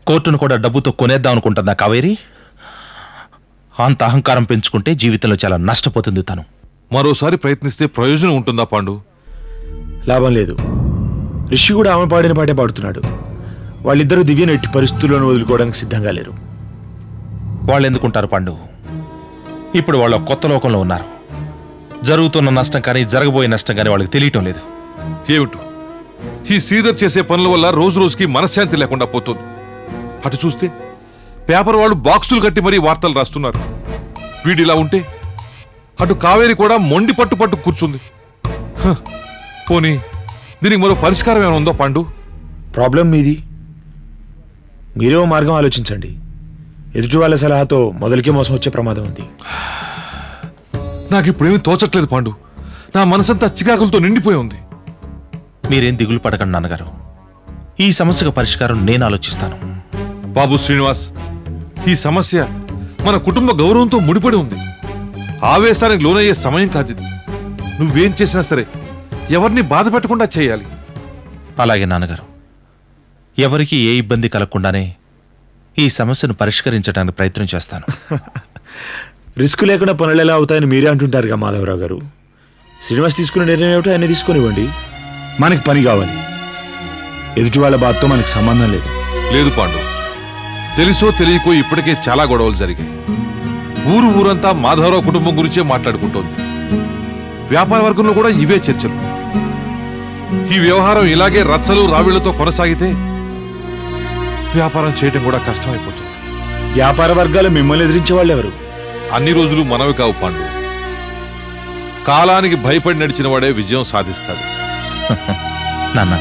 కోర్టును కూడా డబ్బుతో కొనేద్దాం అనుకుంటుందా కావేరి అంత అహంకారం పెంచుకుంటే జీవితంలో చాలా నష్టపోతుంది తను మరోసారి ప్రయత్నిస్తే ప్రయోజనం ఉంటుందా పాండు లాభం లేదు రిషి కూడా ఆమె పాడిన పాటే పాడుతున్నాడు వాళ్ళిద్దరూ దివ్యను ఎట్టి పరిస్థితుల్లోనూ వదులుకోవడానికి సిద్ధంగా లేరు వాళ్ళు ఎందుకుంటారు పండు ఇప్పుడు వాళ్ళు ఒక కొత్త లోకంలో ఉన్నారు జరుగుతున్న నష్టం కానీ జరగబోయే నష్టం కానీ వాళ్ళకి తెలియటం లేదు ఏమిటో ఈ శ్రీధర్ చేసే పనుల వల్ల రోజు రోజుకి మనశ్శాంతి లేకుండా పోతుంది అటు చూస్తే పేపర్ వాళ్ళు బాక్సులు కట్టి మరీ వార్తలు రాస్తున్నారు వీడిలా ఉంటే అటు కావేరి కూడా మొండి పట్టు పట్టు కూర్చుంది హ, పోనీ దీనికి మరో పరిష్కారం ఏమైనా ఉందో పాండు ప్రాబ్లం మీది మీరే ఓ మార్గం ఆలోచించండి ఎదుటి వాళ్ళ సలహాతో మొదలికే మోసం వచ్చే ప్రమాదం ఉంది నాకు ఇప్పుడేమీ తోచట్లేదు పాండు నా మనసంతా చికాకులతో నిండిపోయి ఉంది మీరేం దిగులు పడకండి నాన్నగారు ఈ సమస్యకు పరిష్కారం నేను ఆలోచిస్తాను బాబు శ్రీనివాస్ ఈ సమస్య మన కుటుంబ గౌరవంతో ముడిపడి ఉంది ఆవేశానికి లోనయ్యే సమయం కాదు ఇది నువ్వేం చేసినా సరే ఎవరిని బాధ పెట్టకుండా చేయాలి అలాగే నాన్నగారు ఎవరికి ఏ ఇబ్బంది కలగకుండానే ఈ సమస్యను పరిష్కరించడానికి ప్రయత్నం చేస్తాను రిస్క్ లేకుండా పనులు ఎలా అవుతాయని మీరే అంటుంటారుగా మాధవరావు గారు శ్రీనివాస్ తీసుకునే నిర్ణయం ఏమిటో ఆయన తీసుకొనివ్వండి మనకి పని కావాలి ఎదుటి వాళ్ళ బాధతో మనకి సంబంధం లేదు లేదు పాండు తెలుసో తెలియకో ఇప్పటికే చాలా గొడవలు జరిగాయి ఊరు ఊరంతా మాధవరావు కుటుంబం గురించే మాట్లాడుకుంటోంది వ్యాపార వర్గంలో కూడా ఇవే చర్చలు ఈ వ్యవహారం ఇలాగే రచ్చలు రావిళ్లతో కొనసాగితే వ్యాపారం చేయటం కూడా కష్టమైపోతుంది వ్యాపార వర్గాలు మిమ్మల్ని ఎదిరించే వాళ్ళు ఎవరు అన్ని రోజులు మనవి కావు పాండు కాలానికి భయపడి నడిచిన వాడే విజయం సాధిస్తాడు నాన్న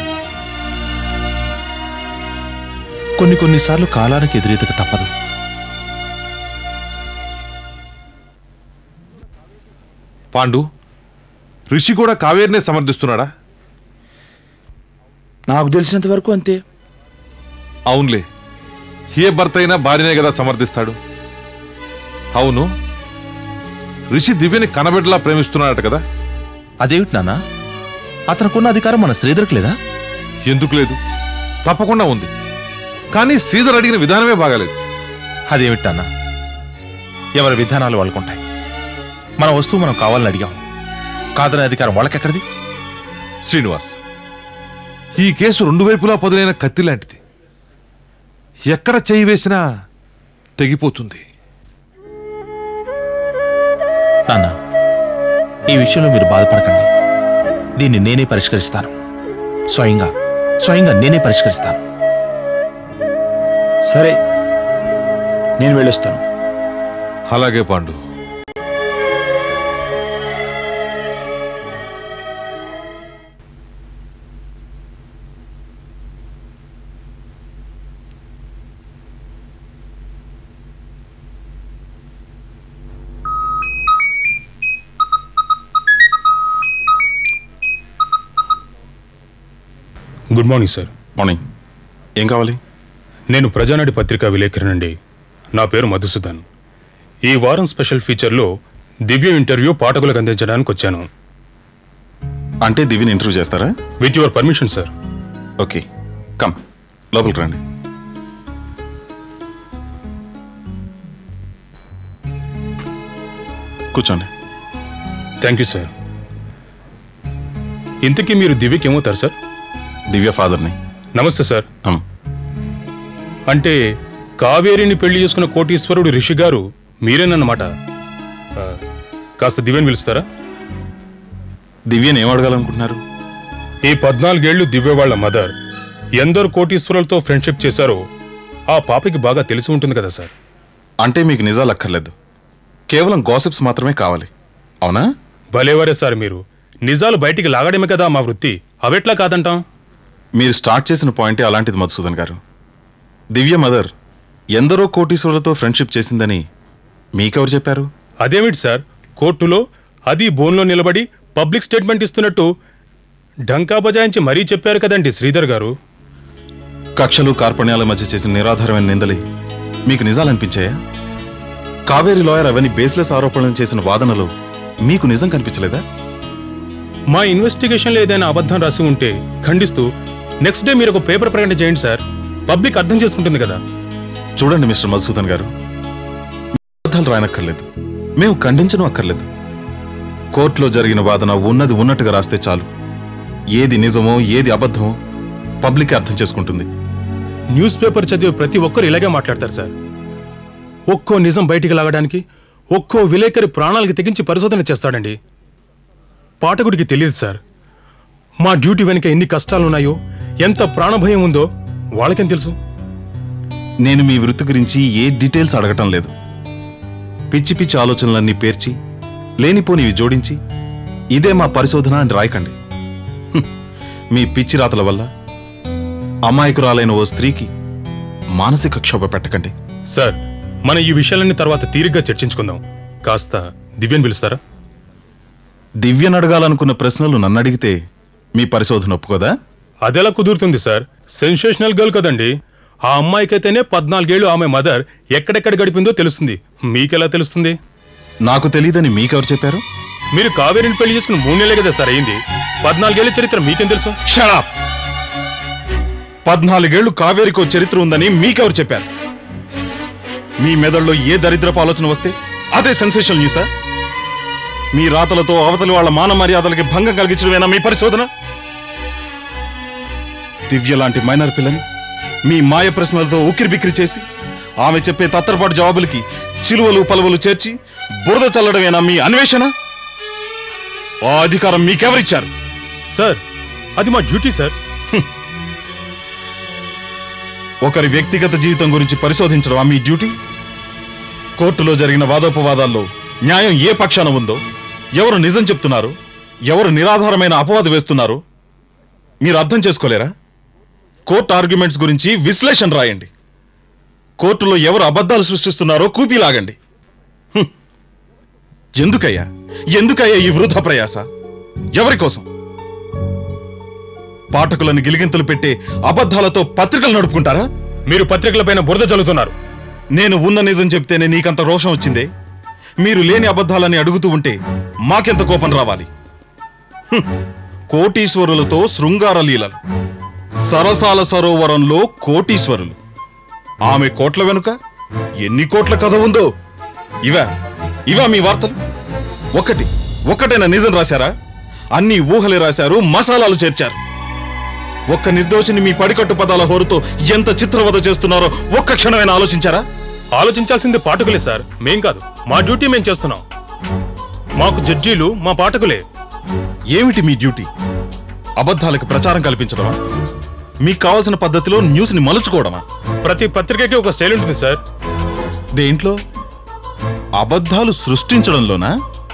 కొన్ని కొన్నిసార్లు కాలానికి ఎదురీతకు తప్పదు పాండు ఋషి కూడా కావేరినే సమర్థిస్తున్నాడా నాకు తెలిసినంత వరకు అంతే అవునులే ఏ భర్త అయినా భార్యనే కదా సమర్థిస్తాడు అవును ఋషి దివ్యని కనబెట్టలా ప్రేమిస్తున్నాడట కదా అదేమిటి నాన్న అతనుకున్న అధికారం మన శ్రీధర్కి లేదా ఎందుకు లేదు తప్పకుండా ఉంది కానీ శ్రీధర్ అడిగిన విధానమే బాగాలేదు అదేమిటి నాన్న ఎవరి విధానాలు వాళ్ళకుంటాయి మన వస్తువు మనం కావాలని అడిగాం కాదనే అధికారం వాళ్ళకెక్కడిది శ్రీనివాస్ ఈ కేసు రెండు వైపులా పదులైన కత్తి లాంటిది ఎక్కడ చేయి వేసినా తెగిపోతుంది నాన్న ఈ విషయంలో మీరు బాధపడకండి దీన్ని నేనే పరిష్కరిస్తాను స్వయంగా స్వయంగా నేనే పరిష్కరిస్తాను సరే నేను వెళ్ళొస్తాను అలాగే Pandu good morning sir morning ఏం కావాలి నేను ప్రజానాడి పత్రికా విలేకరునండి నా పేరు మధుసూదన్ ఈ వారం స్పెషల్ ఫీచర్లో దివ్య ఇంటర్వ్యూ పాఠకులకు అందించడానికి వచ్చాను అంటే దివ్యని ఇంటర్వ్యూ చేస్తారా with your permission sir okay come లోపలికి రండి కూర్చోండి థ్యాంక్ యూ సార్ ఇంతకీ మీరు దివ్యకి ఏమవుతారు సార్ దివ్య ఫాదర్ని నమస్తే సార్ అమ్, అంటే కావేరిని పెళ్లి చేసుకున్న కోటీశ్వరుడు రిషి గారు మీరేనన్నమాట ఆ, కాస్త దివ్యని పిలుస్తారా దివ్యని ఏం అడగాలనుకుంటున్నారు ఈ పద్నాలుగేళ్లు దివ్య వాళ్ళ మదర్ ఎందరు కోటీశ్వరులతో ఫ్రెండ్షిప్ చేశారో ఆ పాపకి బాగా తెలిసి ఉంటుంది కదా సార్ అంటే మీకు నిజాలు అక్కర్లేదు కేవలం గాసిప్స్ మాత్రమే కావాలి అవునా భలేవరే సార్ మీరు నిజాలు బయటికి లాగడమే కదా మా వృత్తి అవెట్లా కాదంటాం మీరు స్టార్ట్ చేసిన పాయింటే అలాంటిది మధుసూదన్ గారు దివ్య మదర్ ఎందరో కోటీశ్వరులతో ఫ్రెండ్షిప్ చేసిందని మీకెవరు చెప్పారు అదేమిటి సార్ కోర్టులో అది బోన్లో నిలబడి పబ్లిక్ స్టేట్మెంట్ ఇస్తున్నట్టు ఢంకా బజాయించి మరీ చెప్పారు కదండి శ్రీధర్ గారు కక్షలు కార్పణ్యాల మధ్య చేసిన నిరాధారమైన నిందలి మీకు నిజాలనిపించాయా కావేరి లాయర్ అవన్నీ బేస్లెస్ ఆరోపణలు చేసిన వాదనలు మీకు నిజం కనిపించలేదా మా ఇన్వెస్టిగేషన్లో ఏదైనా అబద్ధం రాసి ఉంటే ఖండిస్తూ నెక్స్ట్ డే మీరు ఒక పేపర్ ప్రకటన చేయండి సార్ పబ్లిక్ అర్థం చేసుకుంటుంది కదా చూడండి మిస్టర్ మధుసూదన్ గారు అబద్ధాలు రాయనక్కర్లేదు మేము ఖండించడం అక్కర్లేదు కోర్టులో జరిగిన వాదన ఉన్నది ఉన్నట్టుగా రాస్తే చాలు ఏది నిజమో ఏది అబద్ధమో పబ్లిక్ అర్థం చేసుకుంటుంది న్యూస్ పేపర్ చదివే ప్రతి ఒక్కరు ఇలాగే మాట్లాడతారు సార్ ఒక్కో నిజం బయటికి లాగడానికి ఒక్కో విలేకరి ప్రాణాలకి తెగించి పరిశోధన చేస్తాడండి పాఠకుడికి తెలియదు సార్ మా డ్యూటీ వెనుక ఎన్ని కష్టాలున్నాయో ఎంత ప్రాణభయం ఉందో వాళ్ళకేం తెలుసు నేను మీ వృత్తి గురించి ఏ డీటెయిల్స్ అడగటం లేదు పిచ్చి పిచ్చి ఆలోచనలన్నీ పేర్చి లేనిపోనివి జోడించి ఇదే మా పరిశోధన అని రాయకండి హ్మ్. మీ పిచ్చి రాతల వల్ల అమాయకురాలైన ఓ స్త్రీకి మానసిక క్షోభ పెట్టకండి సార్ మన ఈ విషయాలన్నీ తర్వాత తీరిగ్గా చర్చించుకుందాం కాస్త దివ్యని పిలుస్తారా దివ్యను అడగాలనుకున్న ప్రశ్నలు నన్ను అడిగితే మీ పరిశోధన ఒప్పుకోదా అదెలా కుదురుతుంది సార్ సెన్సేషనల్ గర్ల్ కదండి ఆ అమ్మాయికైతేనే పద్నాలుగేళ్లు ఆమె మదర్ ఎక్కడెక్కడ గడిపిందో తెలుస్తుంది మీకెలా తెలుస్తుంది నాకు తెలియదని మీకెవరు చెప్పారు మీరు కావేరిని పెళ్లి చేసుకుని మూడు నెలలే కదా సార్ అయింది పద్నాలుగేళ్ల చరిత్ర మీకేం తెలుసు షరాప్ పద్నాలుగేళ్లు కావేరికో చరిత్ర ఉందని మీకెవరు చెప్పారు మీ మెదడులో ఏ దరిద్రపు ఆలోచన వస్తే అదే సెన్సేషన్ న్యూసా మీ రాతలతో అవతలి వాళ్ళ మాన మర్యాదలకి భంగం కలిగించడమేనా మీ పరిశోధన దివ్య లాంటి మైనర్ పిల్లని మీ మాయ ప్రశ్నలతో ఉక్కిరి బిక్కిరి చేసి ఆమె చెప్పే తత్తరపాటు జవాబులకి చిలువలు పలువలు చేర్చి బురద చల్లడమేనా మీ అన్వేషణ ఆ అధికారం మీకెవరిచ్చారు సార్ అది మా డ్యూటీ సార్ ఒకరి వ్యక్తిగత జీవితం గురించి పరిశోధించడం మీ డ్యూటీ కోర్టులో జరిగిన వాదోపవాదాల్లో న్యాయం ఏ పక్షాన ఉందో ఎవరు నిజం చెప్తున్నారు ఎవరు నిరాధారమైన అపవాదు వేస్తున్నారు మీరు అర్థం చేసుకోలేరా కోర్టు ఆర్గ్యుమెంట్స్ గురించి విశ్లేషణ రాయండి కోర్టులో ఎవరు అబద్ధాలు సృష్టిస్తున్నారో కూపీలాగండి హ్మ్. ఎందుకయ్యా ఎందుకయ్యా ఈ వృధ ప్రయాస ఎవరి కోసం పాఠకులను గిలిగింతలు పెట్టే అబద్ధాలతో పత్రికలు నడుపుకుంటారా మీరు పత్రికలపైన బురద చల్లుతున్నారు నేను ఉన్న నిజం చెప్తేనే నీకంత రోషం వచ్చిందే మీరు లేని అబద్ధాలని అడుగుతూ ఉంటే మాకెంత కోపం రావాలి హ్మ్. కోటీశ్వరులతో శృంగార లీలలు సరసాల సరోవరంలో కోటీశ్వరులు ఆమె కోట్ల వెనుక ఎన్ని కోట్ల కథ ఉందో ఇవా ఇవా మీ వార్తలు ఒకటి ఒక్కటైనా నిజం రాశారా అన్ని ఊహలే రాశారు మసాలాలు చేర్చారు ఒక్క నిర్దోషిని మీ పడికట్టు పదాల హోరుతో ఎంత చిత్రవద చేస్తున్నారో ఒక్క క్షణమైనా ఆలోచించారా ఆలోచించాల్సింది పాఠకులే సార్ మేం కాదు మా డ్యూటీ మేం చేస్తున్నాం మాకు జడ్జీలు మా పాఠకులే ఏమిటి మీ డ్యూటీ అబద్ధాలకు ప్రచారం కల్పించడమా మీకు కావాల్సిన పద్ధతిలో న్యూస్ ని మలుచుకోవడమా ప్రతి పత్రికకి ఒక స్టైల్ ఉంటుంది సార్ దేంట్లో అబద్ధాలు సృష్టించడంలోనా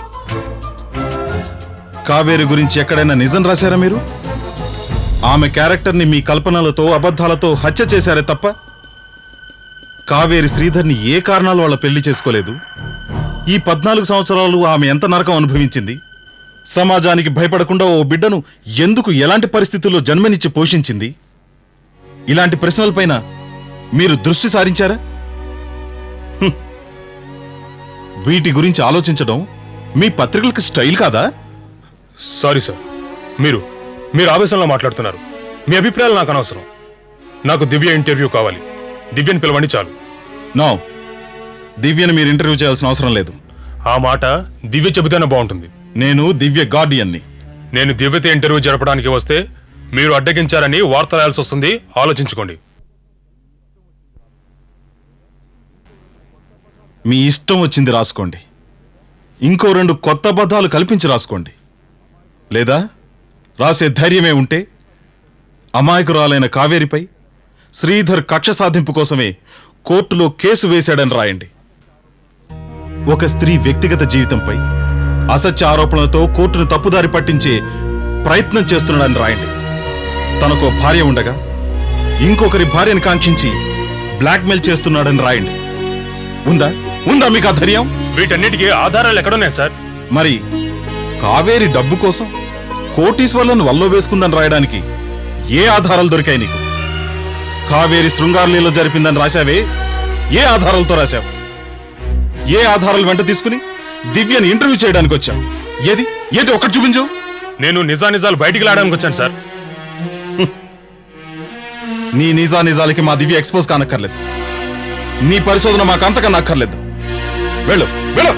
కావేరి గురించి ఎక్కడైనా నిజం రాశారా మీరు ఆమె క్యారెక్టర్ని మీ కల్పనలతో అబద్ధాలతో హత్య చేశారే తప్ప కావేరి శ్రీధర్ని ఏ కారణాల వల్ల పెళ్లి చేసుకోలేదు ఈ పద్నాలుగు సంవత్సరాలు ఆమె ఎంత నరకం అనుభవించింది సమాజానికి భయపడకుండా ఓ బిడ్డను ఎందుకు ఎలాంటి పరిస్థితుల్లో జన్మనిచ్చి పోషించింది ఇలాంటి ప్రశ్నలపైన మీరు దృష్టి సారించారా హ్మ్. వీటి గురించి ఆలోచించడం మీ పత్రికలకు స్టైల్ కాదా సారీ సార్ మీరు మీరు ఆవేశంలో మాట్లాడుతున్నారు మీ అభిప్రాయాలు నాకు అనవసరం నాకు దివ్య ఇంటర్వ్యూ కావాలి దివ్యని పిలవండి చాలు నో దివ్యని మీరు ఇంటర్వ్యూ చేయాల్సిన అవసరం లేదు ఆ మాట దివ్య చెబితేనే బాగుంటుంది నేను దివ్య గార్డియన్ని నేను దివ్యతో ఇంటర్వ్యూ జరపడానికి వస్తే మీరు అడ్డగించారని వార్త రాయాల్సి వస్తుంది ఆలోచించుకోండి మీ ఇష్టం వచ్చింది రాసుకోండి ఇంకో రెండు కొత్త అబద్ధాలు కల్పించి రాసుకోండి లేదా రాసే ధైర్యమే ఉంటే అమాయకురాలైన కావేరిపై శ్రీధర్ కక్ష సాధింపు కోసమే కోర్టులో కేసు వేశాడని రాయండి ఒక స్త్రీ వ్యక్తిగత జీవితంపై అసత్య ఆరోపణలతో కోర్టును తప్పుదారి పట్టించే ప్రయత్నం చేస్తున్నాడని రాయండి తనకు భార్య ఉండగా ఇంకొకరి భార్యను కాంక్షించి బ్లాక్మెయిల్ చేస్తున్నాడని రాయండి ఉందా ఉందా మీకు ఆ ధైర్యం వీటన్నిటికీ ఆధారాలు ఎక్కడున్నాయి సార్ మరి కావేరి డబ్బు కోసం కోటీశ్వర్లను వల్లో వేసుకుందని రాయడానికి ఏ ఆధారాలు దొరికాయి నీకు కావేరి శృంగారలీలో జరిపిందని రాశావే ఏ ఆధారాలతో రాశావు ఏ ఆధారాలు వెంట తీసుకుని దివ్యని ఇంటర్వ్యూ చేయడానికి వచ్చావు ఏది ఏది ఒకటి చూపించు నేను నిజానిజాలు బయటికి లాడడానికి వచ్చాను సార్ నీ నిజా నిజాలకి మా దివ్య ఎక్స్పోజ్ కానక్కర్లేదు నీ పరిశోధన మాకు అంతకన్నా అక్కర్లేదు వెళ్ళు వెళ్ళు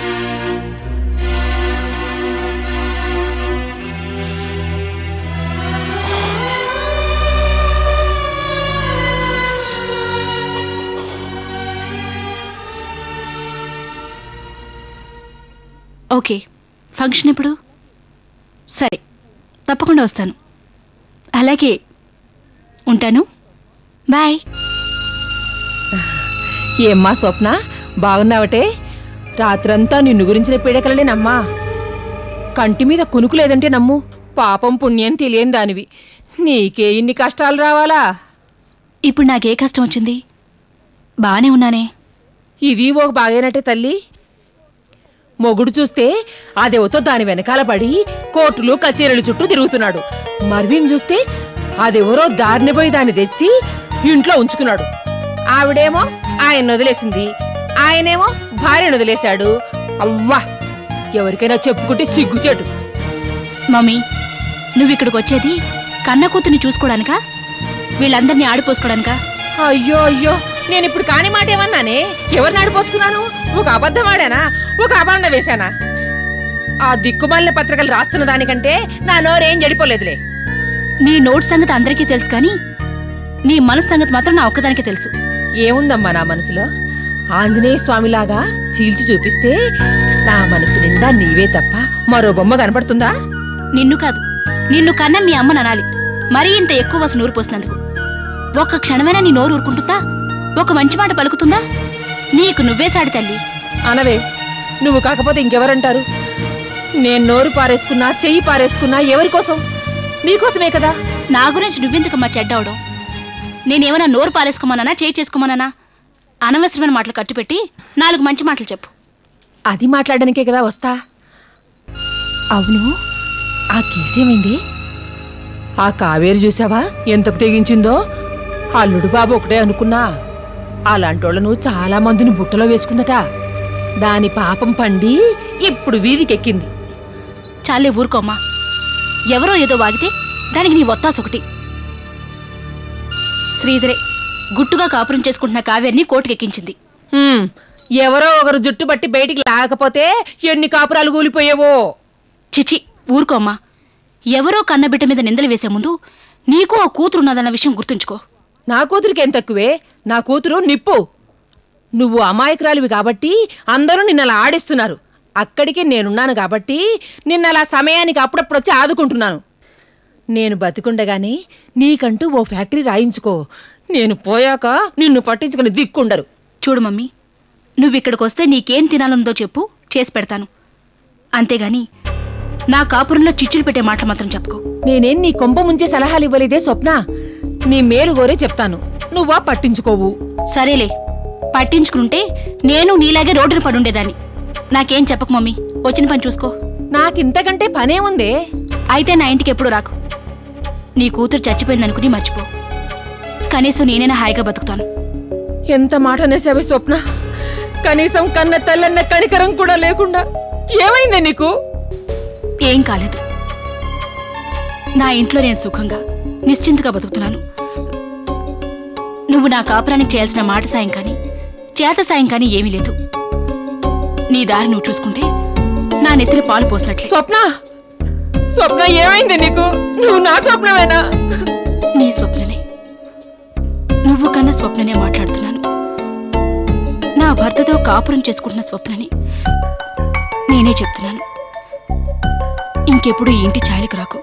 ఓకే ఫంక్షన్ ఎప్పుడు సరే తప్పకుండా వస్తాను అలాగే ఉంటాను బాయ్ ఏమ్మా స్వప్న బాగున్నావటే రాత్రంతా నిన్ను గురించిన పీడకలనేనమ్మా కంటి మీద కునుకు లేదంటే నమ్ము పాపం పుణ్యం తెలియని దానివి నీకే ఇన్ని కష్టాలు రావాలా ఇప్పుడు నాకే కష్టం వచ్చింది బాగానే ఉన్నానే ఇది ఒక బాగేనట్టే తల్లి మొగుడు చూస్తే అదేవతో దాని వెనకాల పడి కోర్టులు కచేరీల చుట్టూ తిరుగుతున్నాడు మర్వీని చూస్తే అదెవరో దారిని పోయి దాన్ని తెచ్చి ఇంట్లో ఉంచుకున్నాడు ఆవిడేమో ఆయన వదిలేసింది ఆయనేమో భార్యను వదిలేశాడు అవ్వా ఎవరికైనా చెప్పుకుంటే సిగ్గుచేటు మమ్మీ నువ్వు ఇక్కడికి వచ్చేది కన్న కూతుర్ని చూసుకోవడానికా వీళ్ళందరినీ ఆడిపోసుకోవడానికా అయ్యో అయ్యో నేను ఇప్పుడు కాని మాట ఏమన్నానే ఎవరిని ఆడిపోసుకున్నాను ఒక అబద్ధం ఆడానా ఒక అబాండ వేశానా ఆ దిక్కుమాలిన పత్రికలు రాస్తున్న దానికంటే నా నోరేం జడిపోలేదులే నీ నోట్ సంగతి అందరికీ తెలుసు కానీ నీ మనసు సంగతి మాత్రం నా ఒక్కదానికే తెలుసు ఏముందమ్మా నా మనసులో ఆంజనేయ స్వామిలాగా చీల్చి చూపిస్తే నా మనసు నిండా నీవే తప్ప మరో బొమ్మ కనపడుతుందా నిన్ను కాదు నిన్ను కన్న మీ అమ్మని అనాలి మరీ ఇంత ఎక్కువ వసు నూరు పోసినందుకు ఒక్క క్షణమైనా నీ నోరు ఊరుకుంటుందా ఒక మంచి మాట పలుకుతుందా నీకు నువ్వే సాడి తల్లి అనవే నువ్వు కాకపోతే ఇంకెవరంటారు నేను నోరు పారేసుకున్నా చెయ్యి పారేసుకున్నా ఎవరి కోసం నీకోసమే కదా నా గురించి నువ్వెందుకమ్మా చెడ్డవడం నేనేమైనా నోరు పారేసుకోమన్నానా చేయి చేసుకోమన్నానా అనవసరమైన మాటలు కట్టుపెట్టి నాలుగు మంచి మాటలు చెప్పు అది మాట్లాడడానికే కదా వస్తా అవును ఆ కేసేమైంది ఆ కావేరి చూసావా ఎంతకు తెగించిందో అల్లుడు బాబు ఒకటే అనుకున్నా అలాంటోళ్ళను చాలా మందిని బుట్టలో వేసుకుందట దాని పాపం పండి ఇప్పుడు వీధికెక్కింది చాలే ఊరుకోమ్మా ఎవరో ఏదో వాగితే దానికి నీ ఒత్తాసు ఒకటి శ్రీధరే గుట్టుగా కాపురం చేసుకుంటున్న కావ్యాన్ని కోర్టుకెక్కించింది హ్మ్, ఎవరో ఒకరు జుట్టు బట్టి బయటికి లాగకపోతే ఎన్ని కాపురాలు కూలిపోయేవో చిచి ఊరుకోమ్మా ఎవరో కన్నబిడ్డ మీద నిందలు వేసే ముందు నీకు ఆ కూతురున్నదన్న విషయం గుర్తుంచుకో నా కూతురికి ఏం తక్కువే నా కూతురు నిప్పు నువ్వు అమాయకురాలివి కాబట్టి అందరూ నిన్నలా ఆడిస్తున్నారు అక్కడికి నేనున్నాను కాబట్టి నిన్నలా సమయానికి అప్పుడప్పుడు వచ్చి ఆదుకుంటున్నాను నేను బతికుండగానే నీకంటూ ఓ ఫ్యాక్టరీ రాయించుకో నేను పోయాక నిన్ను పట్టించుకుని దిక్కుండరు చూడు మమ్మీ నువ్వు ఇక్కడికి వస్తే నీకేం తినాలనుందో చెప్పు చేసి పెడతాను అంతేగాని నా కాపురంలో చిచ్చులు పెట్టే మాటలు మాత్రం చెప్పుకో నేనేం నీ కొంప ముంచే సలహాలు ఇవ్వలేదే స్వప్న నీ మేలు కోరే చెప్తాను నువ్వా పట్టించుకోవు సరేలే పట్టించుకుంటే నేను నీలాగే రోడ్డున పడుండేదాన్ని నాకేం చెప్పకు మమ్మీ వచ్చిన పని చూసుకో నాకింతకంటే పనేముందే అయితే నా ఇంటికి ఎప్పుడు రాకు నీ కూతురు చచ్చిపోయిందనుకుని మర్చిపో కనీసం నేనైనా హాయిగా బతుకుతాను ఎంత మాట అనేసావే స్వప్న కనీసం కన్న తల్లన్న కనికరం కూడా లేకుండా ఏమైందే నీకు ఏం కాలేదు నా ఇంట్లో నేను సుఖంగా నిశ్చింతగా బతుకుతున్నాను నువ్వు నా కాపురానికి చేయాల్సిన మాట సాయం కానీ చేత సాయం కానీ ఏమీ లేదు నీ దారి నువ్వు చూసుకుంటే నా నెత్తిన పాలు పోసినట్లే స్వప్న స్వప్న ఏమైంది నీకు నువ్వు నా స్వప్నమేనా నీ స్వప్ననే నువ్వు కన్నా స్వప్ననే మాట్లాడుతున్నాను నా భర్తతో కాపురం చేసుకుంటున్న స్వప్నని నేనే చెప్తున్నాను ఇంకెప్పుడు ఈ ఇంటి ఛాయలకు రాకు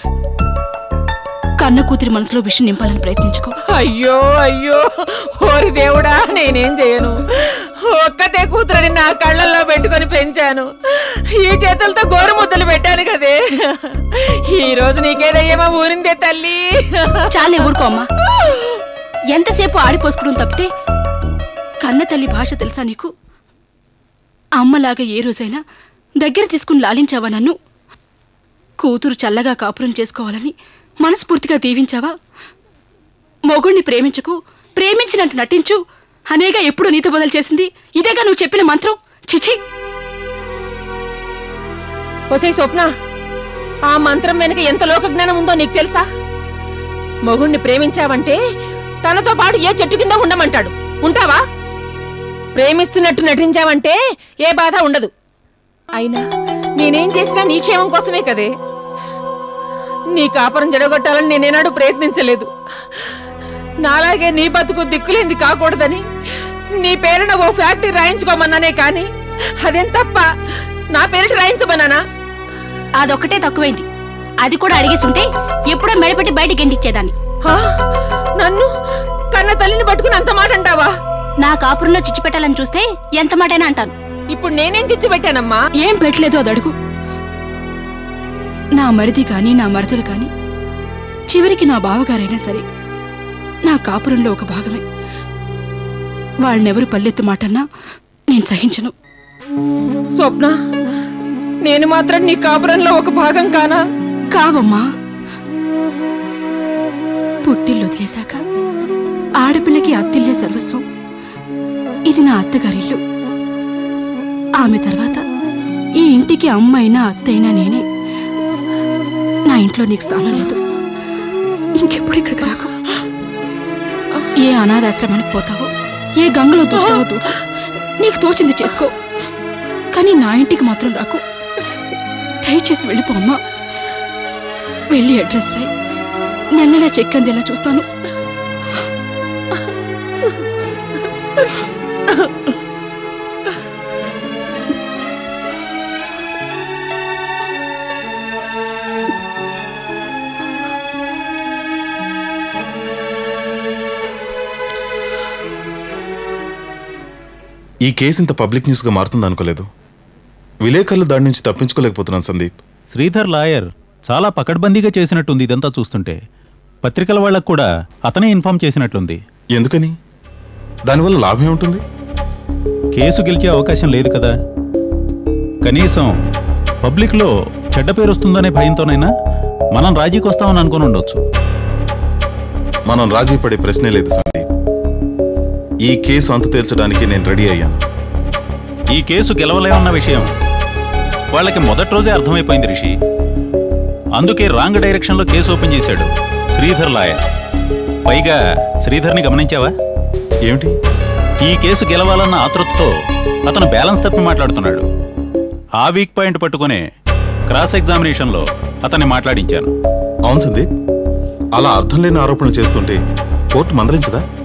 కన్న కూతురి మనసులో విషయం నింపాలని ప్రయత్నించుకో అయ్యో అయ్యో ఓరి దేవుడా నేనేం చేయను ఒక్కతే కూతురని నా కళ్ళల్లో పెట్టుకొని పెంచాను ఈ చేతులతో గోరు ముద్దలు పెట్టాను కదే ఈ రోజు నీకేదయ్యేమో ఊరిందే తల్లి చాలే ఊరుకో అమ్మా ఎంతసేపు ఆడిపోసుకోవడం తప్పితే కన్న తల్లి భాష తెలుసా నీకు అమ్మలాగా ఏ రోజైనా దగ్గర తీసుకుని లాలించావా నన్ను కూతురు చల్లగా కాపురం చేసుకోవాలని మనస్ఫూర్తిగా దీవించావా మొగుణ్ణి ప్రేమించకు ప్రేమించినట్టు నటించు అనేగా ఎప్పుడు నీతో బదులు చేసింది ఇదేగా నువ్వు చెప్పిన మంత్రం చిచి ఒసే స్వప్న ఆ మంత్రం వెనుక ఎంత లోక జ్ఞానం ఉందో నీకు తెలుసా మొగుణ్ణి ప్రేమించావంటే తనతో పాటు ఏ చెట్టు కింద ఉండమంటాడు ఉంటావా ప్రేమిస్తున్నట్టు నటించావంటే ఏ బాధ ఉండదు అయినా నేనేం చేసినా నీ క్షేమం కోసమే కదే నీ కాపురం జడగొట్టాలని నేనేనాడు ప్రయత్నించలేదు నాలాగే నీ బతుకు దిక్కులేంది కాకూడదని నీ పేరున ఓ ఫ్యాక్టరీ రాయించుకోమన్నానే కానీ అదేం తప్ప నా పేరిట రాయించమన్నానా అదొక్కటే తక్కువైంది అది కూడా అడిగేసి ఉంటే ఎప్పుడో మెడపెట్టి బయటికి గెంటిచ్చేదాన్ని హా? నన్ను కన్న తల్లిని పట్టుకుని అంత మాట అంటావా నా కాపురంలో చిచ్చు పెట్టాలని చూస్తే ఎంత మాటైనా అంటాను ఇప్పుడు నేనేం చిచ్చు పెట్టానమ్మా ఏం పెట్టలేదు అది అడుగు నా మరిది కాని నా మరదలు కాని చివరికి నా బావగారైనా సరే నా కాపురంలో ఒక భాగమే వాళ్ళనెవరు పల్లెత్తు మాటన్నా నేను సహించను స్వప్న నేను మాత్రం నీ కాపురంలో ఒక భాగం కానా కావమ్మా పుట్టిల్లు వదిలేశాక ఆడపిల్లకి అత్తిల్లే సర్వస్వం ఇది నా అత్తగారిల్లు ఆమె తర్వాత ఈ ఇంటికి అమ్మ అయినా అత్త అయినా నేనే నా ఇంట్లో నీకు స్థానం లేదు ఇంకెప్పుడు ఇక్కడికి రాకు ఏ అనాథాశ్రమానికి పోతావో ఏ గంగలో దూకుతావో దూకు నీకు తోచింది చేసుకో కానీ నా ఇంటికి మాత్రం రాకు దయచేసి వెళ్ళిపో అమ్మా వెళ్ళి అడ్రస్ రాయి నెలలా చెక్ అందేలా చూస్తాను ఈ కేసు ఇంత పబ్లిక్ న్యూస్గా మారుతుంది అనుకోలేదు విలేకరులు దాడి నుంచి తప్పించుకోలేకపోతున్నాను సందీప్ శ్రీధర్ లాయర్ చాలా పకడ్బందీగా చేసినట్టుంది ఇదంతా చూస్తుంటే పత్రికల వాళ్ళకు కూడా అతనే ఇన్ఫార్మ్ చేసినట్లుంది ఎందుకని దానివల్ల లాభం ఏముంటుంది కేసు గెలిచే అవకాశం లేదు కదా కనీసం పబ్లిక్లో చెడ్డ పేరు వస్తుందనే భయంతోనైనా మనం రాజీకి వస్తామని అనుకుని ఉండొచ్చు మనం రాజీ పడే ప్రశ్నే లేదు సందీప్ ఈ కేసు అంతు తేల్చడానికి నేను రెడీ అయ్యాను ఈ కేసు గెలవలేమన్న విషయం వాళ్ళకి మొదటి రోజే అర్థమైపోయింది రిషి అందుకే రాంగ్ డైరెక్షన్లో కేసు ఓపెన్ చేశాడు శ్రీధర్ లాయర్ పైగా శ్రీధర్ని గమనించావా ఏమిటి ఈ కేసు గెలవాలన్న ఆతృతతో అతను బ్యాలెన్స్ తప్పి మాట్లాడుతున్నాడు ఆ వీక్ పాయింట్ పట్టుకునే క్రాస్ ఎగ్జామినేషన్లో అతన్ని మాట్లాడించాను అవును సందీప్ అలా అర్థం లేని ఆరోపణలు చేస్తుంటే కోర్టు మందలించదా